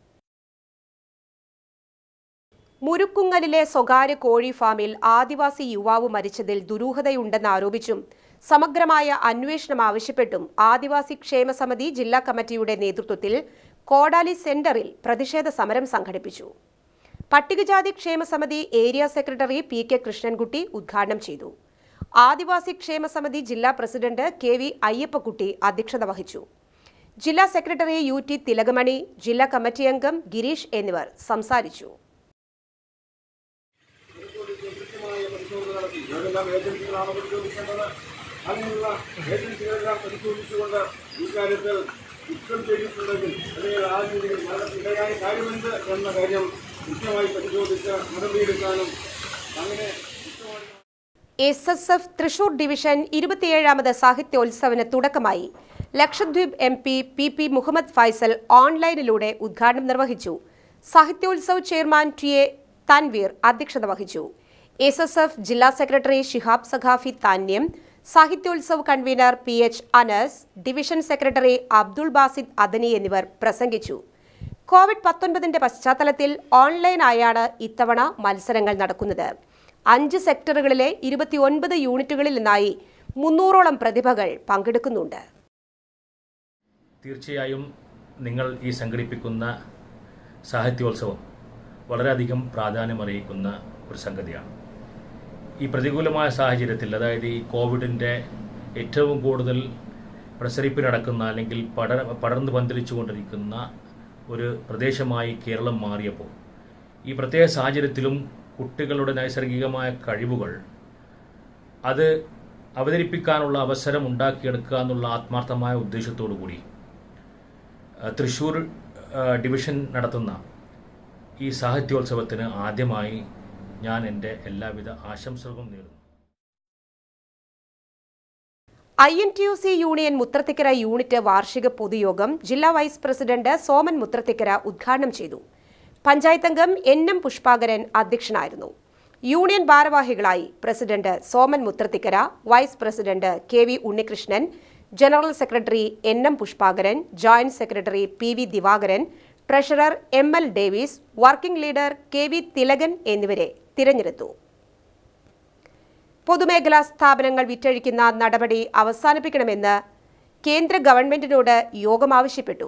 മുരുക്കുങ്ങലിലെ സ്വകാര്യ കോഴി ഫാമിൽ ആദിവാസി യുവാവ് മരിച്ചതിൽ ദുരൂഹതയുണ്ടെന്നാരോപിച്ചും സമഗ്രമായ അന്വേഷണം ആവശ്യപ്പെട്ടും ആദിവാസി ക്ഷേമ സമിതി ജില്ലാ കമ്മിറ്റിയുടെ നേതൃത്വത്തിൽ കോടാലി സെന്ററിൽ പ്രതിഷേധ സമരം സംഘടിപ്പിച്ചു പട്ടികജാതി ക്ഷേമ സമിതി area secretary P K Krishnankutty ഉദ്ഘാടനം ചെയ്തു ആദിവാസി ക്ഷേമ സമിതി ജില്ലാ പ്രസിഡന്റ് കെ വി അയ്യപ്പക്കുട്ടി അധ്യക്ഷത വഹിച്ചു ജില്ലാ സെക്രട്ടറി യു ടി തിലകമണി ജില്ലാ കമ്മിറ്റി അംഗം ഗിരീഷ് എന്നിവർ സംസാരിച്ചു ഏതെല്ലാം ഏജൻസികളാണ് പരിശോധിക്കേണ്ടത് അങ്ങനെയുള്ള ഏജൻസികളെല്ലാം പരിശോധിച്ചുകൊണ്ട് ഇക്കാര്യത്തിൽ കുറ്റം ചെയ്തിട്ടുണ്ടെങ്കിൽ അല്ലെങ്കിൽ ആ രീതിയിൽ മരണത്തിനിടയായ കാര്യമെന്ത് എന്ന കാര്യം കൃത്യമായി പരിശോധിച്ച് നടപടിയെടുക്കാനും അങ്ങനെ കൃത്യമായി S S F Thrissur division ഇരുപത്തിയേഴാമത് സാഹിത്യോത്സവന് തുടക്കമായി Lakshadweep M P P P Muhammad Faisal ഓൺലൈനിലൂടെ ഉദ്ഘാടനം നിർവഹിച്ചു Sahityotsav chairman T A Thanveer അധ്യക്ഷത വഹിച്ചു എസ് എസ് എഫ് ജില്ലാ secretary Shihab Saqafi Thanyam Sahityotsav convener P H Anas division secretary Abdul Basid Adani എന്നിവർ പ്രസംഗിച്ചു കോവിഡ് പത്തൊൻപതിന്റെ പശ്ചാത്തലത്തിൽ ഓൺലൈനായാണ് ഇത്തവണ മത്സരങ്ങൾ നടക്കുന്നത് അഞ്ച് സെക്ടറുകളിലെ ഇരുപത്തിയൊൻപത് യൂണിറ്റുകളിൽ നിന്നായി മുന്നൂറോളം പ്രതിഭകൾ പങ്കെടുക്കുന്നുണ്ട് തീർച്ചയായും നിങ്ങൾ ഈ സംഘടിപ്പിക്കുന്ന സാഹിത്യോത്സവം വളരെയധികം പ്രാധാന്യമറിയിക്കുന്ന ഒരു സംഗതിയാണ് ഈ പ്രതികൂലമായ സാഹചര്യത്തിൽ അതായത് ഈ കോവിഡിൻ്റെ ഏറ്റവും കൂടുതൽ പ്രസരിപ്പ് നടക്കുന്ന അല്ലെങ്കിൽ പടർ പടർന്നു പന്തലിച്ചു കൊണ്ടിരിക്കുന്ന ഒരു പ്രദേശമായി കേരളം മാറിയപ്പോൾ ഈ പ്രത്യേക സാഹചര്യത്തിലും കുട്ടികളുടെ നൈസർഗികമായ കഴിവുകൾ അത് അവതരിപ്പിക്കാനുള്ള അവസരം ഉണ്ടാക്കിയെടുക്കുക എന്നുള്ള ആത്മാർത്ഥമായ ഉദ്ദേശത്തോടു കൂടി അഹ് തൃശ്ശൂർ അഹ് ഡിവിഷൻ നടത്തുന്ന ഈ സാഹിത്യോത്സവത്തിന് ആദ്യമായി ഞാൻ എൻ്റെ എല്ലാവിധ ആശംസകളും നേരുന്നു I N T U C union Muthrathikkara unit വാർഷിക പൊതുയോഗം ജില്ലാ വൈസ് പ്രസിഡന്റ് സോമൻ മുത്രത്തിക്കര ഉദ്ഘാടനം ചെയ്തു പഞ്ചായത്ത് അംഗം എൻ എം പുഷ്പാകരൻ അധ്യക്ഷനായിരുന്നു യൂണിയൻ ഭാരവാഹികളായി president Soman Muthrathikkara vice president K V Unnikrishnan general secretary N M Pushpakaran joint secretary P V Divakaran treasurer M L Davis working leader K V Thilakan എന്നിവരെ തിരഞ്ഞെടുത്തു പൊതുമേഖലാ സ്ഥാപനങ്ങൾ വിറ്റഴിക്കുന്ന നടപടി അവസാനിപ്പിക്കണമെന്ന് കേന്ദ്ര ഗവൺമെന്റിനോട് യോഗം ആവശ്യപ്പെട്ടു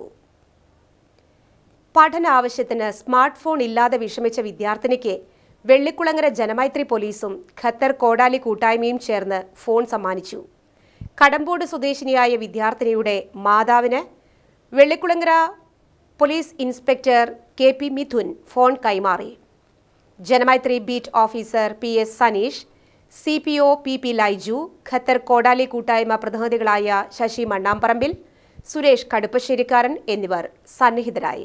പഠന ആവശ്യത്തിന് സ്മാർട്ട് ഫോൺ ഇല്ലാതെ വിഷമിച്ച വിദ്യാർത്ഥിനിക്ക് വെള്ളിക്കുളങ്ങര ജനമൈത്രി പോലീസും ഖത്തർ കോടാലി കൂട്ടായ്മയും ചേർന്ന് ഫോൺ സമ്മാനിച്ചു കടമ്പോട് സ്വദേശിനിയായ വിദ്യാർത്ഥിനിയുടെ മാതാവിന് Vellikulangara police inspector K P Mithun phone കൈമാറി Janamaithri beat officer P S Saneesh C P O P P Laiju Qatar Kodali കൂട്ടായ്മ പ്രതിനിധികളായ ശശി മണ്ണാമ്പറമ്പിൽ സുരേഷ് കടുപ്പശ്ശേരിക്കാരൻ എന്നിവർ സന്നിഹിതരായി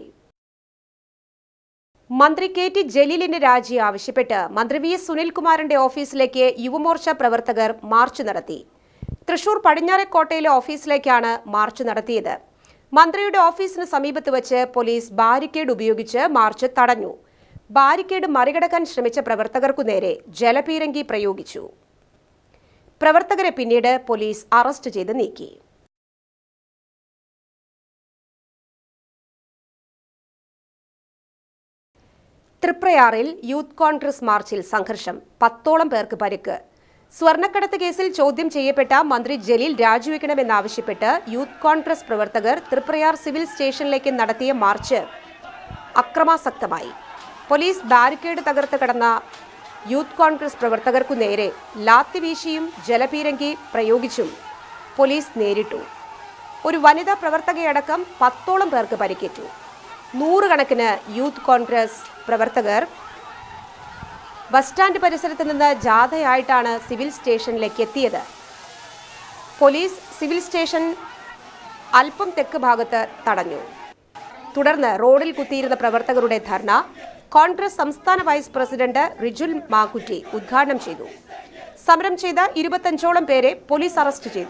മന്ത്രി കെ ടി ജലീലിന്റെ രാജി ആവശ്യപ്പെട്ട് മന്ത്രി വി എസ് സുനിൽകുമാറിന്റെ ഓഫീസിലേക്ക് യുവമോർച്ച പ്രവർത്തകർ മാർച്ച് നടത്തി തൃശൂർ പടിഞ്ഞാറേക്കോട്ടയിലെ ഓഫീസിലേക്കാണ് മാർച്ച് നടത്തിയത് മന്ത്രിയുടെ ഓഫീസിന് സമീപത്ത് വച്ച് പോലീസ് ബാരിക്കേഡ് ഉപയോഗിച്ച് മാർച്ച് തടഞ്ഞു ബാരിക്കേഡ് മറികടക്കാൻ ശ്രമിച്ച പ്രവർത്തകർക്കു നേരെ ജലപീരങ്കി പ്രയോഗിച്ചു പ്രവർത്തകരെ പിന്നീട് പോലീസ് അറസ്റ്റ് ചെയ്ത് നീക്കി തൃപ്രയാറിൽ യൂത്ത് കോൺഗ്രസ് മാർച്ചിൽ സംഘർഷം പത്തോളം പേർക്ക് പരിക്ക് സ്വർണ്ണക്കടത്ത് കേസിൽ ചോദ്യം ചെയ്യപ്പെട്ട മന്ത്രി ജലീൽ രാജിവെക്കണമെന്നാവശ്യപ്പെട്ട് യൂത്ത് കോൺഗ്രസ് പ്രവർത്തകർ തൃപ്രയാർ സിവിൽ സ്റ്റേഷനിലേക്ക് നടത്തിയ മാർച്ച് അക്രമാസക്തമായി പോലീസ് ബാരിക്കേഡ് തകർത്ത് കടന്ന യൂത്ത് കോൺഗ്രസ് പ്രവർത്തകർക്കു നേരെ ലാത്തി വീശിയും ജലപീരങ്കി പ്രയോഗിച്ചും പോലീസ് നേരിട്ടു ഒരു വനിതാ പ്രവർത്തകയടക്കം പത്തോളം പേർക്ക് പരിക്കേറ്റു നൂറുകണക്കിന് യൂത്ത് കോൺഗ്രസ് പ്രവർത്തകർ ബസ് സ്റ്റാൻഡ് പരിസരത്ത് നിന്ന് ജാഥയായിട്ടാണ് സിവിൽ സ്റ്റേഷനിലേക്ക് എത്തിയത് പോലീസ് സിവിൽ സ്റ്റേഷൻ അല്പം തെക്ക് ഭാഗത്ത് തടഞ്ഞു തുടർന്ന് റോഡിൽ കുത്തിയിരുന്ന പ്രവർത്തകരുടെ ധർണ കോൺഗ്രസ് സംസ്ഥാന വൈസ് പ്രസിഡന്റ് റിജുൽ മാക്കുറ്റി ഉദ്ഘാടനം ചെയ്തു സമരം ചെയ്ത ഇരുപത്തഞ്ചോളം പേരെ പോലീസ് അറസ്റ്റ് ചെയ്തു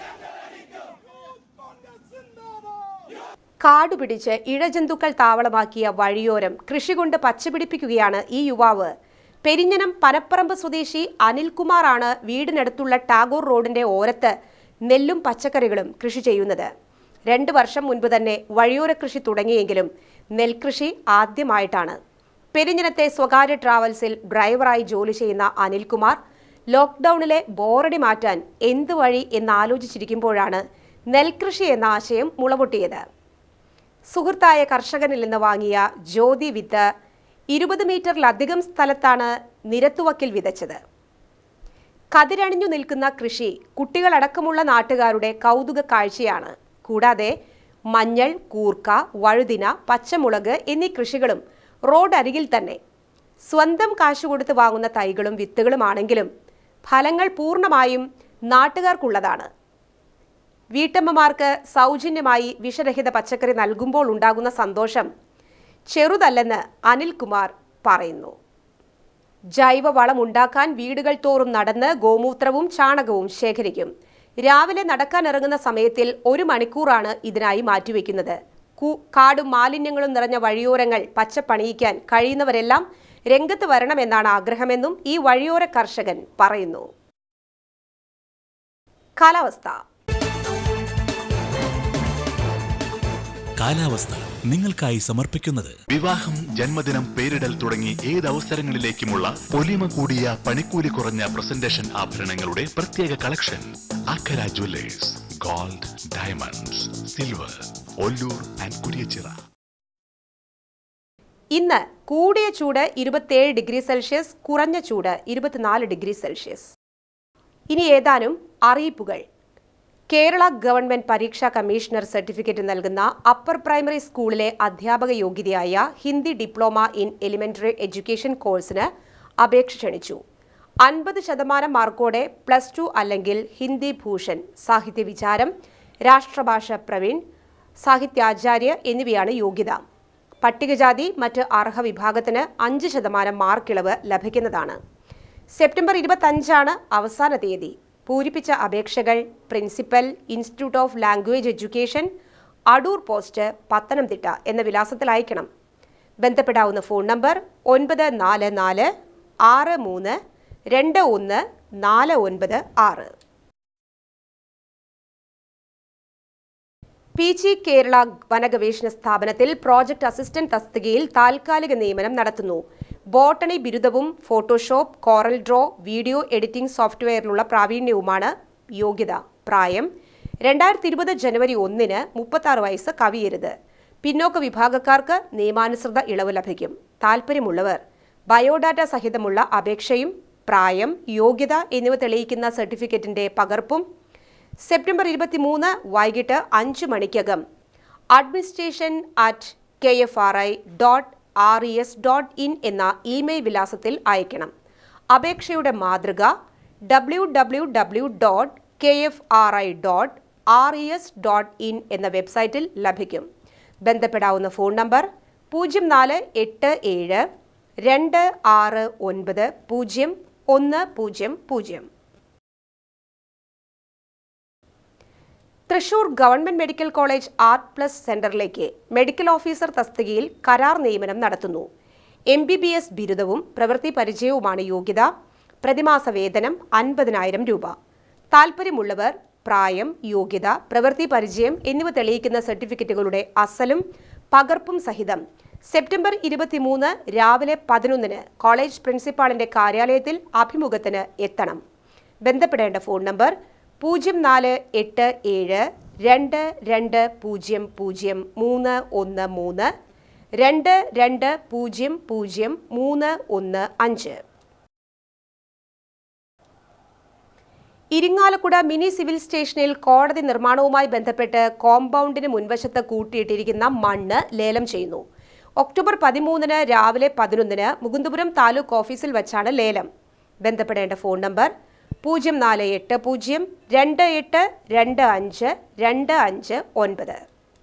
കാടുപിടിച്ച് ഇഴജന്തുക്കൾ താവളമാക്കിയ വഴിയോരം കൃഷി കൊണ്ട് പച്ചപിടിപ്പിക്കുകയാണ് ഈ യുവാവ് പെരിഞ്ഞനം പനപ്പറമ്പ് സ്വദേശി അനിൽകുമാറാണ് വീടിനടുത്തുള്ള ടാഗോർ റോഡിന്റെ ഓരത്ത് നെല്ലും പച്ചക്കറികളും കൃഷി ചെയ്യുന്നത് രണ്ട് വർഷം മുൻപ് തന്നെ വഴിയോര കൃഷി തുടങ്ങിയെങ്കിലും നെൽകൃഷി ആദ്യമായിട്ടാണ് പെരിഞ്ഞനത്തെ സ്വകാര്യ ട്രാവൽസിൽ ഡ്രൈവറായി ജോലി ചെയ്യുന്ന അനിൽകുമാർ ലോക്ക്ഡൌണിലെ ബോറടി മാറ്റാൻ എന്ത് വഴി എന്നാലോചിച്ചിരിക്കുമ്പോഴാണ് നെൽകൃഷി എന്ന ആശയം മുളപൊട്ടിയത് സുഹൃത്തായ കർഷകനിൽ നിന്ന് വാങ്ങിയ ജ്യോതി വിത്ത് ഇരുപത് മീറ്ററിലധികം സ്ഥലത്താണ് നിരത്തുവക്കിൽ വിതച്ചത് കതിരണിഞ്ഞു നിൽക്കുന്ന കൃഷി കുട്ടികളടക്കമുള്ള നാട്ടുകാരുടെ കൗതുക കാഴ്ചയാണ് കൂടാതെ മഞ്ഞൾ കൂർക്ക വഴുതിന പച്ചമുളക് എന്നീ കൃഷികളും റോഡ് അരികിൽ തന്നെ സ്വന്തം കാശ് കൊടുത്ത് വാങ്ങുന്ന തൈകളും വിത്തുകളുമാണെങ്കിലും ഫലങ്ങൾ പൂർണ്ണമായും നാട്ടുകാർക്കുള്ളതാണ് വീട്ടമ്മമാർക്ക് സൗജന്യമായി വിഷരഹിത പച്ചക്കറി നൽകുമ്പോൾ ഉണ്ടാകുന്ന സന്തോഷം ചെറുതല്ലെന്ന് അനിൽകുമാർ പറയുന്നു ജൈവവളം ഉണ്ടാക്കാൻ വീടുകൾ തോറും നടന്ന് ഗോമൂത്രവും ചാണകവും ശേഖരിക്കും രാവിലെ നടക്കാനിറങ്ങുന്ന സമയത്തിൽ ഒരു മണിക്കൂറാണ് ഇതിനായി മാറ്റിവെക്കുന്നത് കു- കാടും മാലിന്യങ്ങളും നിറഞ്ഞ വഴിയോരങ്ങൾ പച്ചപ്പണിയിക്കാൻ കഴിയുന്നവരെല്ലാം രംഗത്ത് വരണമെന്നാണ് ആഗ്രഹമെന്നും ഈ വഴിയോര കർഷകൻ പറയുന്നു കാലാവസ്ഥ കാലാവസ്ഥ നിങ്ങൾക്കായി സമർപ്പിക്കുന്നത് വിവാഹം ജന്മദിനം പേരിടൽ തുടങ്ങി ഏത് അവസരങ്ങളിലേക്കുമുള്ള പൊലിമ കൂടിയ പണിക്കൂലി കുറഞ്ഞ പ്രസന്റേഷൻ ആഭരണങ്ങളുടെ പ്രത്യേക collection Akkara jewellers gold diamonds silver Ollur and Kuriachira ഇന്ന് കൂടിയ ചൂട് ഇരുപത്തിയേഴ് ഡിഗ്രി സെൽഷ്യസ് കുറഞ്ഞ ചൂട് ഇരുപത്തിനാല് ഡിഗ്രി സെൽഷ്യസ് ഇനി ഏതാനും അറിയിപ്പുകൾ കേരള ഗവൺമെന്റ് പരീക്ഷാ കമ്മീഷണർ സർട്ടിഫിക്കറ്റ് നൽകുന്ന അപ്പർ പ്രൈമറി സ്കൂളിലെ അധ്യാപക യോഗ്യതയായ Hindi diploma in elementary education കോഴ്സിന് അപേക്ഷ ക്ഷണിച്ചു അൻപത് ശതമാനം മാർക്കോടെ പ്ലസ് ടു അല്ലെങ്കിൽ ഹിന്ദി ഭൂഷൺ സാഹിത്യ വിചാരം രാഷ്ട്രഭാഷ പ്രവീൺ സാഹിത്യാചാര്യ എന്നിവയാണ് യോഗ്യത പട്ടികജാതി മറ്റ് അർഹ വിഭാഗത്തിന് അഞ്ച് ശതമാനം മാർക്കിളവ് ലഭിക്കുന്നതാണ് സെപ്റ്റംബർ ഇരുപത്തഞ്ചാണ് അവസാന തീയതി പൂരിപ്പിച്ച അപേക്ഷകൾ principal institute of language education Adoor post Pathanamthitta എന്ന വിലാസത്തിൽ അയക്കണം ബന്ധപ്പെടാവുന്ന ഫോൺ നമ്പർ ഒൻപത് നാല് നാല് ആറ് മൂന്ന് രണ്ട് ഒന്ന് നാല് ഒൻപത് ആറ് പി ജി കേരള വനഗവേഷണ സ്ഥാപനത്തിൽ പ്രോജക്ട് അസിസ്റ്റന്റ് തസ്തികയിൽ താൽക്കാലിക നിയമനം നടത്തുന്നു ബോട്ടണി ബിരുദവും Photoshop Corel Draw video editing സോഫ്റ്റ്വെയറിലുള്ള പ്രാവീണ്യവുമാണ് യോഗ്യത പ്രായം രണ്ടായിരത്തി ഇരുപത് ജനുവരി ഒന്നിന് മുപ്പത്തി വയസ്സ് കവിയരുത് പിന്നോക്ക വിഭാഗക്കാർക്ക് നിയമാനുസൃത ഇളവ് ലഭിക്കും താൽപ്പര്യമുള്ളവർ ബയോഡാറ്റ സഹിതമുള്ള അപേക്ഷയും പ്രായം യോഗ്യത എന്നിവ തെളിയിക്കുന്ന സർട്ടിഫിക്കറ്റിന്റെ പകർപ്പും സെപ്റ്റംബർ ഇരുപത്തിമൂന്ന് വൈകിട്ട് അഞ്ച് മണിക്കകം administration at K F R I dot R E S dot in എന്ന ഇമെയിൽ വിലാസത്തിൽ അയക്കണം അപേക്ഷയുടെ മാതൃക W W W dot K F R I dot R E S dot in എന്ന വെബ്സൈറ്റിൽ ലഭിക്കും ബന്ധപ്പെടാവുന്ന ഫോൺ നമ്പർ പൂജ്യം നാല് എട്ട് ഏഴ് രണ്ട് ആറ് ഒൻപത് പൂജ്യം ഒന്ന് പൂജ്യം പൂജ്യം Thrissur government medical college art plus സെന്ററിലേക്ക് മെഡിക്കൽ ഓഫീസർ തസ്തികയിൽ കരാർ നിയമനം നടത്തുന്നു എം ബി ബി എസ് ബിരുദവും പ്രവൃത്തി പരിചയവുമാണ് യോഗ്യത പ്രതിമാസ വേതനം അൻപതിനായിരം രൂപ താൽപ്പര്യമുള്ളവർ പ്രായം യോഗ്യത പ്രവൃത്തി പരിചയം എന്നിവ തെളിയിക്കുന്ന സർട്ടിഫിക്കറ്റുകളുടെ അസലും പകർപ്പും സഹിതം സെപ്റ്റംബർ ഇരുപത്തിമൂന്ന് രാവിലെ പതിനൊന്നിന് കോളേജ് പ്രിൻസിപ്പാളിന്റെ കാര്യാലയത്തിൽ അഭിമുഖത്തിന് എത്തണം ബന്ധപ്പെടേണ്ട ഫോൺ നമ്പർ പൂജ്യം നാല് എട്ട് ഏഴ് രണ്ട് രണ്ട് പൂജ്യം പൂജ്യം മൂന്ന് ഒന്ന് മൂന്ന് രണ്ട് രണ്ട് പൂജ്യം പൂജ്യം മൂന്ന് ഒന്ന് അഞ്ച് ഇരിങ്ങാലക്കുട മിനി സിവിൽ സ്റ്റേഷനിൽ കോടതി നിർമ്മാണവുമായി ബന്ധപ്പെട്ട് കോമ്പൗണ്ടിന് മുൻവശത്ത് കൂട്ടിയിട്ടിരിക്കുന്ന മണ്ണ് ലേലം ചെയ്യുന്നു ഒക്ടോബർ പതിമൂന്നിന് രാവിലെ പതിനൊന്നിന് മുകുന്ദപുരം താലൂക്ക് ഓഫീസിൽ വച്ചാണ് ലേലം ബന്ധപ്പെടേണ്ട ഫോൺ നമ്പർ പൂജ്യം നാല് എട്ട് പൂജ്യം രണ്ട് എട്ട് രണ്ട് അഞ്ച് രണ്ട് അഞ്ച് ഒൻപത്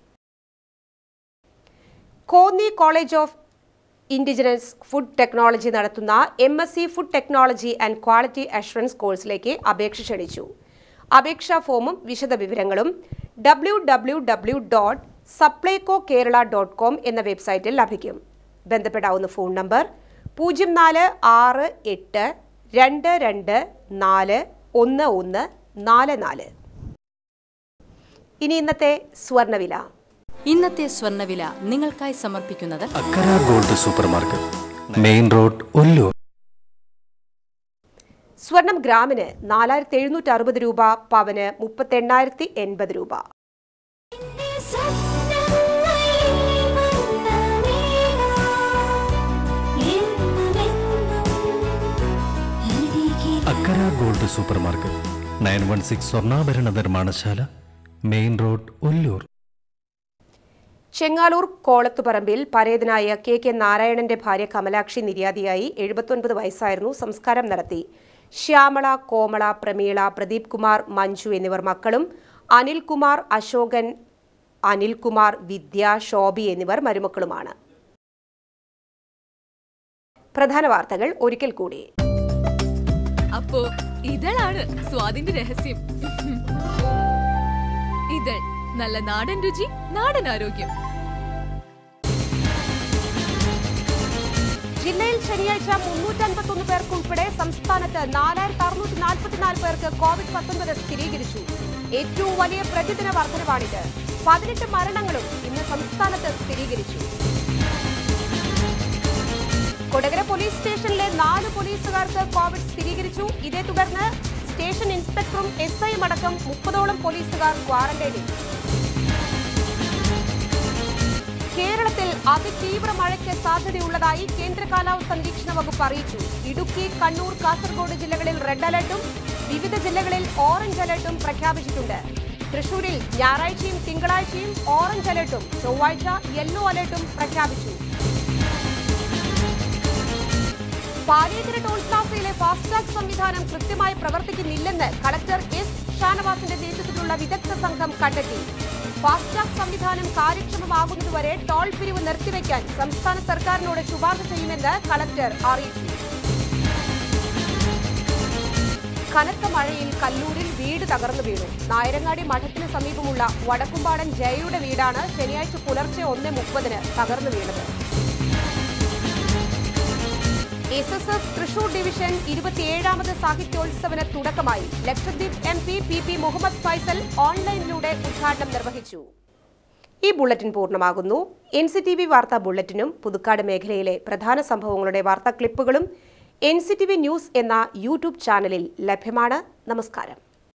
Konni college of indigenous food technology നടത്തുന്ന M S C food technology and quality assurance കോഴ്സിലേക്ക് അപേക്ഷ ക്ഷണിച്ചു അപേക്ഷാ ഫോമും വിശദവിവരങ്ങളും W W W dot Supplyco Kerala dot com എന്ന വെബ്സൈറ്റിൽ ലഭിക്കും ബന്ധപ്പെടാവുന്ന ഫോൺ നമ്പർ പൂജ്യം നാല് ആറ് എട്ട് രണ്ട് രണ്ട് നാല് ഒന്ന് ഒന്ന് നാല് നാല് ഇനി ഇന്നത്തെ സ്വർണ്ണവില ഇന്നത്തെ സ്വർണ്ണവില നിങ്ങൾക്കായി സമർപ്പിക്കുന്നത് Akkara gold super market main road Ollur സ്വർണം ഗ്രാമിന് നാലായിരത്തി എഴുന്നൂറ്റി അറുപത് രൂപ പവന് മുപ്പത്തെണ്ണായിരത്തി എൺപത് രൂപ Akkara gold super market nine one six സ്വർണ്ണാഭരണ നിർമ്മാണശാല മെയിൻ റോഡ് ഒല്ലൂർ ചെങ്ങാലൂർ കോളത്തുപറമ്പിൽ പരേതനായ കെ കെ നാരായണന്റെ ഭാര്യ കമലാക്ഷി നിര്യാതിയായി എഴുപത്തൊൻപത് വയസ്സായിരുന്നു സംസ്കാരം നടത്തി ശ്യാമള കോമള പ്രമീള പ്രദീപ് കുമാർ മഞ്ജു എന്നിവർ മക്കളും അനിൽകുമാർ അശോകൻ അനിൽകുമാർ വിദ്യ ശോഭി എന്നിവർ മരുമക്കളുമാണ് പ്രധാന വാർത്തകൾ ഒരിക്കൽ കൂടി അപ്പോ ഇതളാണ് സ്വാദിന്റെ രഹസ്യം ഇതൾ നല്ല നാടൻ രുചി നാടൻ ആരോഗ്യം ജില്ലയിൽ ശനിയാഴ്ച മുന്നൂറ്റൻപത്തൊന്ന് പേർക്കുൾപ്പെടെ സംസ്ഥാനത്ത് നാലായിരത്തി അറുന്നൂറ്റി നാൽപ്പത്തിനാല് പേർക്ക് കോവിഡ് പത്തൊൻപത് സ്ഥിരീകരിച്ചു ഏറ്റവും വലിയ പ്രതിദിന വർധനവാണിത് പതിനെട്ട് മരണങ്ങളും ഇന്ന് സംസ്ഥാനത്ത് സ്ഥിരീകരിച്ചു കൊടകര പോലീസ് സ്റ്റേഷനിലെ നാല് പോലീസുകാർക്ക് കോവിഡ് സ്ഥിരീകരിച്ചു ഇതേ തുടർന്ന് സ്റ്റേഷൻ ഇൻസ്പെക്ടറും എസ് ഐയും അടക്കം മുപ്പതോളം പോലീസുകാർ ക്വാറന്റൈനിൽ കേരളത്തിൽ അതിതീവ്ര മഴയ്ക്ക് സാധ്യതയുള്ളതായി കേന്ദ്ര കാലാവസ്ഥാ നിരീക്ഷണ വകുപ്പ് അറിയിച്ചു ഇടുക്കി കണ്ണൂർ കാസർഗോഡ് ജില്ലകളിൽ റെഡ് അലർട്ടും വിവിധ ജില്ലകളിൽ ഓറഞ്ച് അലർട്ടും പ്രഖ്യാപിച്ചിട്ടുണ്ട് തൃശൂരിൽ ഞായറാഴ്ചയും തിങ്കളാഴ്ചയും ഓറഞ്ച് അലർട്ടും ചൊവ്വാഴ്ച യെല്ലോ അലർട്ടും പ്രഖ്യാപിച്ചു പാലിയത്തിന് ടോൾ പ്ലാസയിലെ ഫാസ്ടാഗ് സംവിധാനം കൃത്യമായി പ്രവർത്തിക്കുന്നില്ലെന്ന് കളക്ടർ എസ് ഷാനവാസിന്റെ നേതൃത്വത്തിലുള്ള വിദഗ്ധ സംഘം കണ്ടെത്തി ഫാസ്ടാഗ് സംവിധാനം കാര്യക്ഷമമാകുന്നതുവരെ ടോൾ പിരിവ് നിർത്തിവെക്കാൻ സംസ്ഥാന സർക്കാരിനോട് ശുപാർശ ചെയ്യുമെന്ന് കളക്ടർ അറിയിച്ചു കനത്ത മഴയിൽ കല്ലൂരിൽ വീട് തകർന്നു വീണു നായരങ്ങാടി മഠത്തിന് സമീപമുള്ള വടക്കുംപാടൻ ജയയുടെ വീടാണ് ശനിയാഴ്ച പുലർച്ചെ ഒന്ന് മുപ്പതിന് തകർന്നു വീണത് S S F Thrissur division ഇരുപത്തിയേഴാമത് സാഹിത്യോത്സവന് തുടക്കമായി Lakshadweep M P P P Muhammad Faisal ഓൺലൈനിലൂടെ ഉദ്ഘാടനം നിർവഹിച്ചു ഈ ബുള്ളറ്റിൻ പൂർണ്ണമാകുന്നു എൻ സി ടി വി വാർത്താ ബുള്ളറ്റിനും പുതുക്കാട് മേഖലയിലെ പ്രധാന സംഭവങ്ങളുടെ വാർത്താ ക്ലിപ്പുകളും N C T V news എന്ന യൂട്യൂബ് ചാനലിൽ ലഭ്യമാണ് നമസ്കാരം